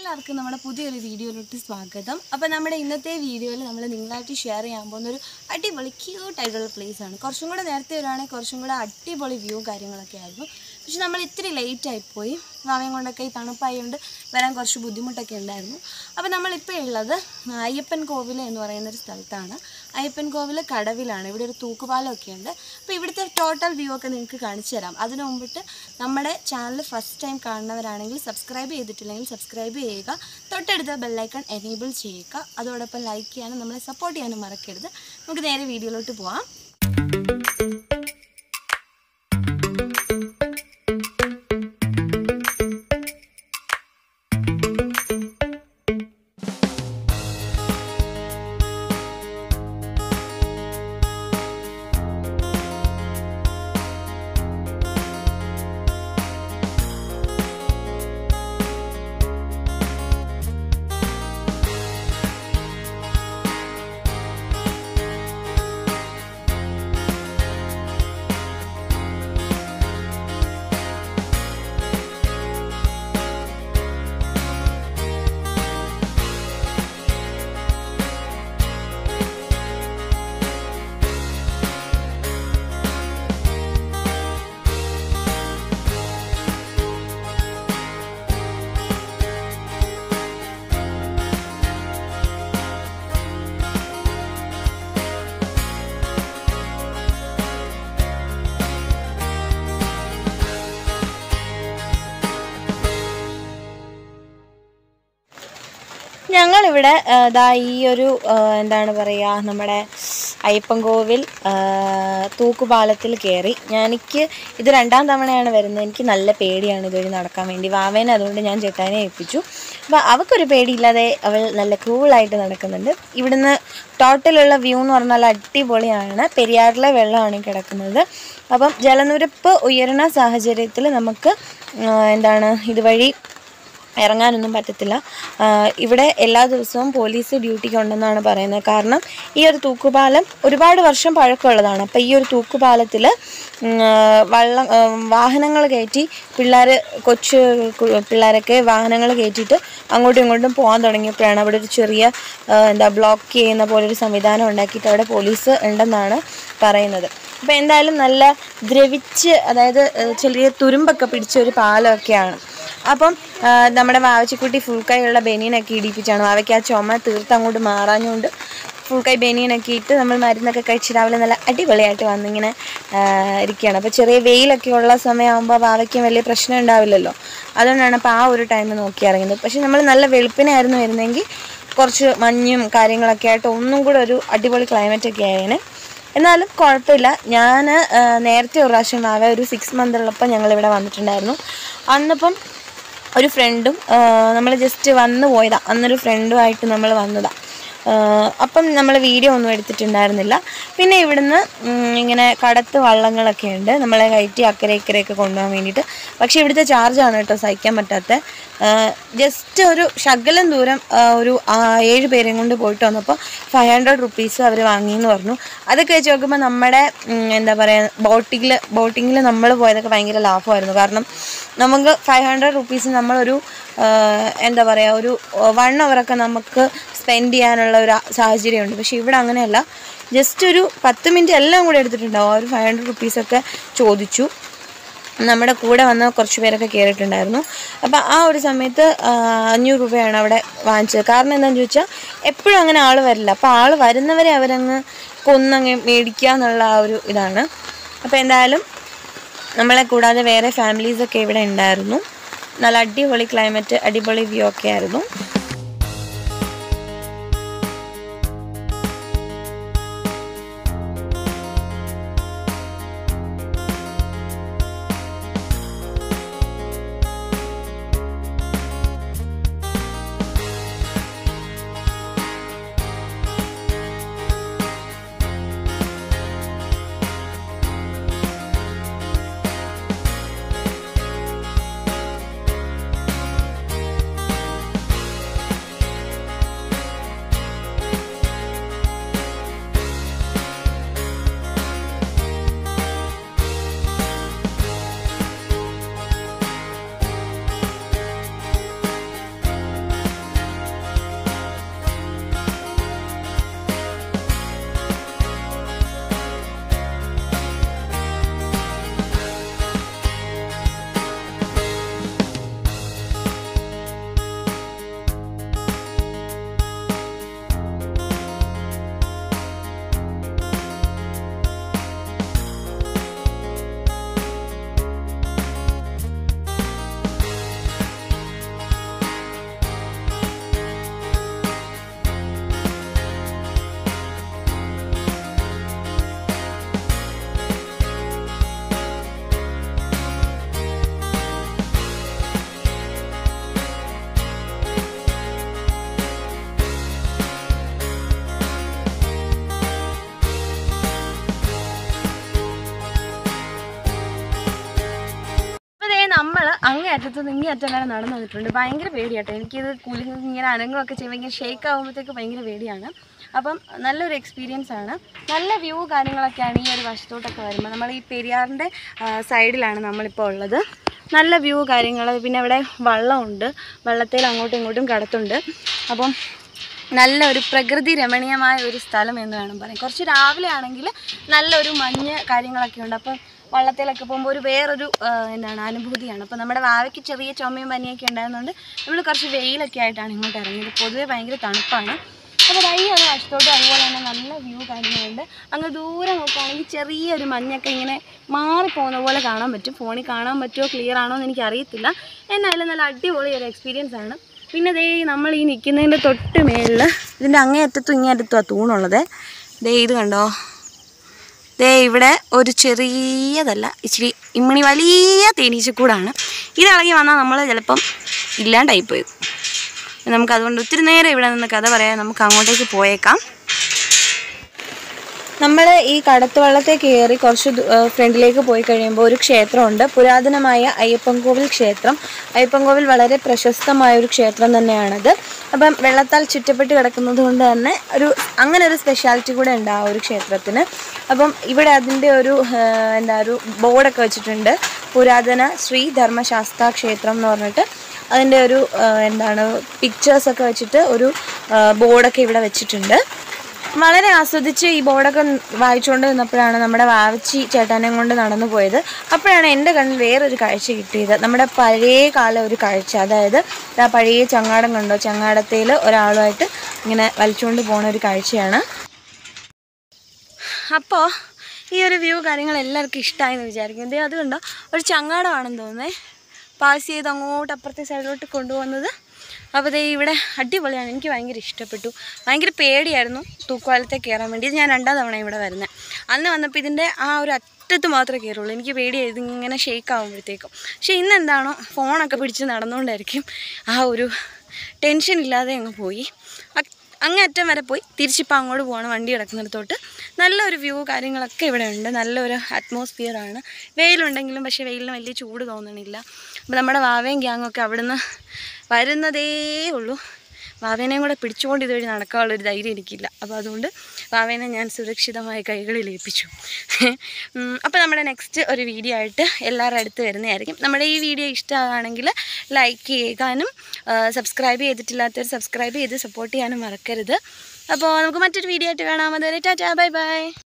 എല്ലാവർക്കും നമ്മുടെ പുതിയൊരു വീഡിയോയിലോട്ട് സ്വാഗതം അപ്പോൾ നമ്മുടെ ഇന്നത്തെ വീഡിയോയിൽ നമ്മൾ നിങ്ങളായിട്ട് ഷെയർ ചെയ്യാൻ പോകുന്ന ഒരു അടിപൊളി ക്യൂട്ട് ആയിട്ടുള്ള പ്ലേസ് ആണ് കുറച്ചും കൂടെ നേരത്തെ വരുവാണെങ്കിൽ കുറച്ചും കൂടെ അടിപൊളി വ്യൂ കാര്യങ്ങളൊക്കെ ആയിരുന്നു പക്ഷെ നമ്മൾ ഇത്തിരി ലേറ്റ് ആയിപ്പോയി മാവയും കൊണ്ടൊക്കെ ഈ തണുപ്പായതുകൊണ്ട് വരാൻ കുറച്ച് ബുദ്ധിമുട്ടൊക്കെ ഉണ്ടായിരുന്നു അപ്പോൾ നമ്മളിപ്പോൾ ഉള്ളത് അയ്യപ്പൻ കോവിൽ എന്ന് പറയുന്ന ഒരു സ്ഥലത്താണ് അയ്യപ്പൻ കോവിൽ കടവിലാണ് ഇവിടെ ഒരു തൂക്കുപാലമൊക്കെ ഉണ്ട് അപ്പോൾ ഇവിടുത്തെ ടോട്ടൽ വ്യൂ ഒക്കെ നിങ്ങൾക്ക് കാണിച്ചു തരാം അതിനു മുമ്പിട്ട് നമ്മുടെ ചാനൽ ഫസ്റ്റ് ടൈം കാണുന്നവരാണെങ്കിൽ സബ്സ്ക്രൈബ് ചെയ്തിട്ടില്ലെങ്കിൽ സബ്സ്ക്രൈബ് ചെയ്യുക തൊട്ടടുത്ത ബെല്ലൈക്കൺ എനേബിൾ ചെയ്യുക അതോടൊപ്പം ലൈക്ക് ചെയ്യാനും നമ്മളെ സപ്പോർട്ട് ചെയ്യാനും മറക്കരുത് നമുക്ക് നേരെ വീഡിയോയിലോട്ട് പോവാം ഞങ്ങളിവിടെ ആ, ദാ ഈ ഒരു ആ, എന്താണ് പറയുക നമ്മുടെ അയ്യപ്പൻ കോവിൽ ആ, തൂക്കുപാലത്തിൽ കയറി ഞാൻ എനിക്ക് ഇത് രണ്ടാം തവണയാണ് വരുന്നത് എനിക്ക് നല്ല പേടിയാണ് ഇതുവഴി നടക്കാൻ വേണ്ടി വാവേനെ അതുകൊണ്ട് ഞാൻ ചേട്ടാനെ ഏൽപ്പിച്ചു അപ്പോൾ അവൾക്കൊരു പേടിയില്ലാതെ അവൾ നല്ല കൂളായിട്ട് നടക്കുന്നുണ്ട് ഇവിടുന്ന് ടോട്ടലുള്ള വ്യൂ എന്ന് പറഞ്ഞാൽ അടിപൊളിയാണ് പെരിയാറിലെ വെള്ളമാണ് ഈ കിടക്കുന്നത് അപ്പം ജലനിരപ്പ് ഉയരുന്ന സാഹചര്യത്തിൽ നമുക്ക് ആ, എന്താണ് ഇതുവഴി ഇറങ്ങാനൊന്നും പറ്റത്തില്ല ആഹ് ഇവിടെ എല്ലാ ദിവസവും പോലീസ് ഡ്യൂട്ടിക്ക് ഉണ്ടെന്നാണ് പറയുന്നത് കാരണം ഈ ഒരു തൂക്കുപാലം ഒരുപാട് വർഷം പഴക്കമുള്ളതാണ് അപ്പോൾ ഈ ഒരു തൂക്കുപാലത്തിൽ വള്ളം വാഹനങ്ങൾ കയറ്റി പിള്ളേർ കൊച്ചു കു- പിള്ളേരൊക്കെ വാഹനങ്ങൾ കയറ്റിയിട്ട് അങ്ങോട്ടും ഇങ്ങോട്ടും പോകാൻ തുടങ്ങിയപ്പോഴാണ് അവിടെ ഒരു ചെറിയ ആഹ് എന്താ ബ്ലോക്ക് ചെയ്യുന്ന പോലെ ഒരു സംവിധാനം ഉണ്ടാക്കിയിട്ട് അവിടെ പോലീസ് ഉണ്ടെന്നാണ് പറയുന്നത് അപ്പോൾ എന്തായാലും നല്ല ദ്രവിച്ച് അതായത് ആഹ് ചെറിയ തുരുമ്പൊക്കെ പിടിച്ച ഒരു പാലമൊക്കെയാണ് അപ്പം ആ, നമ്മുടെ വാവച്ചിക്കുട്ടി ഫുൾ കൈയുള്ള ബനിയനൊക്കെ ഇടിപ്പിച്ചാണ് വാവയ്ക്ക് ആ ചുമ തീർത്ത് അങ്ങോട്ട് മാറാഞ്ഞുകൊണ്ട് ഫുൾ കൈ ബനിയനൊക്കെ ഇട്ട് നമ്മൾ മരുന്നൊക്കെ കഴിച്ച് രാവിലെ നല്ല അടിപൊളിയായിട്ട് വന്നിങ്ങനെ ആ, ഇരിക്കുകയാണ് അപ്പോൾ ചെറിയ വെയിലൊക്കെ ഉള്ള സമയമാകുമ്പോൾ വാവയ്ക്കും വലിയ പ്രശ്നം ഉണ്ടാവില്ലല്ലോ അതുകൊണ്ടാണ് അപ്പോൾ ആ ഒരു ടൈം നോക്കി ഇറങ്ങുന്നത് പക്ഷെ നമ്മൾ നല്ല വെളുപ്പിനായിരുന്നു വരുന്നതെങ്കിൽ കുറച്ച് മഞ്ഞും കാര്യങ്ങളൊക്കെ ആയിട്ട് ഒന്നും കൂടെ ഒരു അടിപൊളി ക്ലൈമറ്റ് ഒക്കെ ആയേനെ എന്നാലും കുഴപ്പമില്ല ഞാൻ നേരത്തെ ഒരു പ്രാവശ്യം വാവ ഒരു സിക്സ് മന്ത് ഉള്ളപ്പോൾ ഞങ്ങളിവിടെ വന്നിട്ടുണ്ടായിരുന്നു അന്നിപ്പം ഒരു ഫ്രണ്ടും നമ്മൾ ജസ്റ്റ് വന്നു പോയതാ അന്നൊരു ഫ്രണ്ടുമായിട്ട് നമ്മൾ വന്നതാ ആഹ് അപ്പം നമ്മൾ വീഡിയോ ഒന്നും എടുത്തിട്ടുണ്ടായിരുന്നില്ല പിന്നെ ഇവിടുന്ന് ഉം, ഇങ്ങനെ കടത്ത് വള്ളങ്ങളൊക്കെ ഉണ്ട് നമ്മളെ കയറ്റി അക്കരെ ഇക്കരെയൊക്കെ കൊണ്ടുപോകാൻ വേണ്ടിയിട്ട് പക്ഷേ ഇവിടുത്തെ ചാർജാണ് കേട്ടോ സഹിക്കാൻ പറ്റാത്ത ജസ്റ്റ് ഒരു ശകലം ദൂരം ആഹ് ഒരു ആ- ഏഴ് പേരെയും കൊണ്ട് പോയിട്ട് വന്നപ്പോൾ ഫൈവ് ഹൺഡ്രഡ് റുപ്പീസ് അവർ വാങ്ങിയെന്ന് പറഞ്ഞു അതൊക്കെ വെച്ച് നോക്കുമ്പോൾ നമ്മുടെ ഉം, എന്താ പറയുക ബോട്ടിങ്ങിൽ ബോട്ടിങ്ങിൽ നമ്മൾ പോയതൊക്കെ ഭയങ്കര ലാഭമായിരുന്നു കാരണം നമുക്ക് ഫൈവ് ഹൺഡ്രഡ് റുപ്പീസ് നമ്മളൊരു ആഹ്, എന്താ പറയുക ഒരു വൺ അവറൊക്കെ നമുക്ക് സ്പെൻഡ് ചെയ്യാനുള്ള ഒരു സാഹചര്യമുണ്ട് പക്ഷേ ഇവിടെ അങ്ങനെയല്ല ജസ്റ്റ് ഒരു പത്ത് മിനിറ്റ് എല്ലാം കൂടെ എടുത്തിട്ടുണ്ടാവും ആ ഒരു ഫൈവ് ഹൺഡ്രഡ് റുപ്പീസൊക്കെ ചോദിച്ചു നമ്മുടെ കൂടെ വന്ന കുറച്ച് പേരൊക്കെ കയറിയിട്ടുണ്ടായിരുന്നു അപ്പോൾ ആ ഒരു സമയത്ത് ആ, അഞ്ഞൂറ് രൂപയാണ് അവിടെ വാങ്ങിച്ചത് കാരണം എന്താണെന്ന് ചോദിച്ചാൽ എപ്പോഴും അങ്ങനെ ആൾ വരില്ല അപ്പോൾ ആൾ വരുന്നവരെ അവരങ്ങ് കൊന്നങ്ങ് മേടിക്കുക എന്നുള്ള ആ ഒരു ഇതാണ് അപ്പോൾ എന്തായാലും നമ്മളെ കൂടാതെ വേറെ ഫാമിലീസൊക്കെ ഇവിടെ ഉണ്ടായിരുന്നു നല്ല അടിപൊളി ക്ലൈമറ്റ് അടിപൊളി വ്യൂ ഒക്കെ ആയിരുന്നു അറ്റത്ത് നിന്ന് ഇങ്ങേ അറ്റം വരെ നടന്നു വന്നിട്ടുണ്ട് ഭയങ്കര പേടിയാട്ടോ എനിക്കിത് കുലുങ്ങി ഇങ്ങനെ അനങ്ങുമൊക്കെ ചെയ്യുമ്പോൾ ഇങ്ങനെ ഷേക്ക് ആകുമ്പോഴത്തേക്ക് ഭയങ്കര പേടിയാണ് അപ്പം നല്ലൊരു എക്സ്പീരിയൻസ് ആണ് നല്ല വ്യൂ കാര്യങ്ങളൊക്കെയാണ് ഈ ഒരു വശത്തോട്ടൊക്കെ വരുമ്പോൾ നമ്മൾ ഈ പെരിയാറിൻ്റെ സൈഡിലാണ് നമ്മളിപ്പോൾ ഉള്ളത് നല്ല വ്യൂ കാര്യങ്ങൾ പിന്നെ ഇവിടെ വള്ളമുണ്ട് വള്ളത്തിൽ അങ്ങോട്ടും ഇങ്ങോട്ടും കടത്തുണ്ട് അപ്പം നല്ലൊരു പ്രകൃതി രമണീയമായ ഒരു സ്ഥലം എന്ന് വേണം പറയാം കുറച്ച് രാവിലെ ആണെങ്കിൽ നല്ലൊരു മഞ്ഞ് കാര്യങ്ങളൊക്കെ ഉണ്ട് അപ്പം വള്ളത്തിലൊക്കെ പോകുമ്പോൾ ഒരു വേറൊരു ആ, എന്താണ് അനുഭൂതിയാണ് അപ്പോൾ നമ്മുടെ വാവയ്ക്ക് ചെറിയ ചുമയും പനിയൊക്കെ ഉണ്ടായിരുന്നുകൊണ്ട് നമ്മൾ കുറച്ച് വെയിലൊക്കെ ആയിട്ടാണ് ഇങ്ങോട്ട് ഇറങ്ങിയത് പൊതുവെ ഭയങ്കര തണുപ്പാണ് അപ്പോൾ ദൈ ഒരു വശത്തോട്ട് അതുപോലെ തന്നെ നല്ല വ്യൂ കാര്യങ്ങളുണ്ട് അങ്ങ് ദൂരെ നോക്കുകയാണെങ്കിൽ ചെറിയൊരു മഞ്ഞൊക്കെ ഇങ്ങനെ മാറിപ്പോകുന്ന പോലെ കാണാൻ പറ്റും ഫോണിൽ കാണാൻ പറ്റുമോ ക്ലിയർ ആണോ എന്ന് എനിക്ക് അറിയത്തില്ല എന്നാലും നല്ല അടിപൊളി ഒരു എക്സ്പീരിയൻസ് ആണ് പിന്നെ ദേ നമ്മൾ ഈ നിൽക്കുന്നതിൻ്റെ തൊട്ട് മേളിൽ ഇതിൻ്റെ അങ്ങേ അറ്റത്തും ഇങ്ങേ അറ്റത്തും ആ തൂണുള്ളത് ദേ ഇത് കണ്ടോ ദേ ഇവിടെ ഒരു ചെറിയതല്ല ഇച്ചിരി ഇമ്മണി വലിയ തേനീച്ചക്കൂടാണ് ഇതിളകി വന്നാൽ നമ്മൾ ചിലപ്പം ഇല്ലാണ്ടായിപ്പോയി നമുക്ക് അതുകൊണ്ട് ഒത്തിരി നേരം ഇവിടെ നിന്ന് കഥ പറയാൻ നമുക്ക് അങ്ങോട്ടേക്ക് പോയേക്കാം നമ്മൾ ഈ കടത്തുവള്ളത്തെ കയറി കുറച്ച് ദൂ- ഏഹ് ഫ്രണ്ടിലേക്ക് പോയി കഴിയുമ്പോൾ ഒരു ക്ഷേത്രമുണ്ട് പുരാതനമായ അയ്യപ്പൻകോവിൽ ക്ഷേത്രം അയ്യപ്പൻകോവിൽ വളരെ പ്രശസ്തമായ ഒരു ക്ഷേത്രം തന്നെയാണത് അപ്പം വെള്ളത്താൽ ചുറ്റപ്പെട്ട് കിടക്കുന്നത് കൊണ്ട് തന്നെ ഒരു അങ്ങനെ ഒരു സ്പെഷ്യാലിറ്റി കൂടെ ഉണ്ട് ആ ഒരു ക്ഷേത്രത്തിന് അപ്പം ഇവിടെ അതിൻ്റെ ഒരു ഏഹ് എന്താ ഒരു ബോർഡൊക്കെ വെച്ചിട്ടുണ്ട് പുരാതന ശ്രീ ധർമ്മശാസ്ത്ര ക്ഷേത്രം എന്ന് പറഞ്ഞിട്ട് അതിൻ്റെ ഒരു ഏഹ് എന്താണ് പിക്ചേഴ്സൊക്കെ വെച്ചിട്ട് ഒരു ഏഹ് ബോർഡൊക്കെ ഇവിടെ വെച്ചിട്ടുണ്ട് വളരെ ആസ്വദിച്ച് ഈ ബോർഡൊക്കെ വായിച്ചുകൊണ്ട് നിന്നപ്പോഴാണ് നമ്മുടെ വാവച്ചി ചേട്ടാനെ കൊണ്ട് നടന്നു പോയത് അപ്പോഴാണ് എൻ്റെ കണ്ണിൽ വേറൊരു കാഴ്ച കിട്ടിയത് നമ്മുടെ പഴയ കാല ഒരു കാഴ്ച അതായത് ആ പഴയ ചങ്ങാടം കണ്ടോ ചങ്ങാടത്തിൽ ഒരാളുമായിട്ട് ഇങ്ങനെ വലിച്ചുകൊണ്ട് പോണ ഒരു കാഴ്ചയാണ് അപ്പോൾ ഈ ഒരു വ്യൂ കാര്യങ്ങൾ എല്ലാവർക്കും ഇഷ്ടമായെന്ന് വിചാരിക്കും ദേ അത് കണ്ടോ ഒരു ചങ്ങാടമാണെന്ന് തോന്നുന്നേ പാസ് ചെയ്ത് അങ്ങോട്ട് അപ്പുറത്തെ സൈഡിലോട്ട് കൊണ്ടുപോകുന്നത് അപ്പോൾ ദേ ഇവിടെ അടിപൊളിയാണ് എനിക്ക് ഭയങ്കര ഇഷ്ടപ്പെട്ടു ഭയങ്കര പേടിയായിരുന്നു തൂക്കുവാലത്തെ കയറാൻ വേണ്ടി ഇത് ഞാൻ രണ്ടാം തവണ ഇവിടെ വരുന്നത് അന്ന് വന്നപ്പോൾ ഇതിൻ്റെ ആ ഒരു അറ്റത്ത് മാത്രമേ കയറുള്ളൂ എനിക്ക് പേടിയായി ഇതിങ്ങനെ ഷേക്ക് ആകുമ്പോഴത്തേക്കും പക്ഷേ ഇന്ന് എന്താണോ ഫോണൊക്കെ പിടിച്ച് നടന്നുകൊണ്ടായിരിക്കും ആ ഒരു ടെൻഷൻ ഇല്ലാതെ അങ്ങ് പോയി അ- അങ്ങേ അറ്റം വരെ പോയി തിരിച്ചിപ്പോൾ അങ്ങോട്ട് പോകണം വണ്ടി കിടക്കുന്നിടത്തോട്ട് നല്ലൊരു വ്യൂ കാര്യങ്ങളൊക്കെ ഇവിടെ ഉണ്ട് നല്ലൊരു atmosphere ആണ് വെയിലുണ്ടെങ്കിലും പക്ഷേ വെയിലിന് വലിയ ചൂട് തോന്നണില്ല അപ്പോൾ നമ്മുടെ വാവയും ഗ്യാങ്ങൊക്കെ അവിടുന്ന് വരുന്നതേ ഉള്ളൂ വാവേനെയും കൂടെ പിടിച്ചുകൊണ്ട് ഇതുവഴി നടക്കാനുള്ളൊരു ധൈര്യം എനിക്കില്ല അപ്പോൾ അതുകൊണ്ട് വാവേനെ ഞാൻ സുരക്ഷിതമായ കൈകളിൽ ഏൽപ്പിച്ചു ഉം, അപ്പോൾ നമ്മുടെ നെക്സ്റ്റ് ഒരു വീഡിയോ ആയിട്ട് എല്ലാവരുടെ അടുത്ത് വരുന്നതായിരിക്കും നമ്മുടെ ഈ വീഡിയോ ഇഷ്ടമാണെങ്കിൽ ലൈക്ക് ചെയ്യാനും സബ്സ്ക്രൈബ് ചെയ്തിട്ടില്ലാത്തവർ സബ്സ്ക്രൈബ് ചെയ്ത് സപ്പോർട്ട് ചെയ്യാനും മറക്കരുത് അപ്പോൾ നമുക്ക് മറ്റൊരു വീഡിയോ ആയിട്ട് കാണാം അതുവരെ ടാറ്റാ ബൈ ബൈ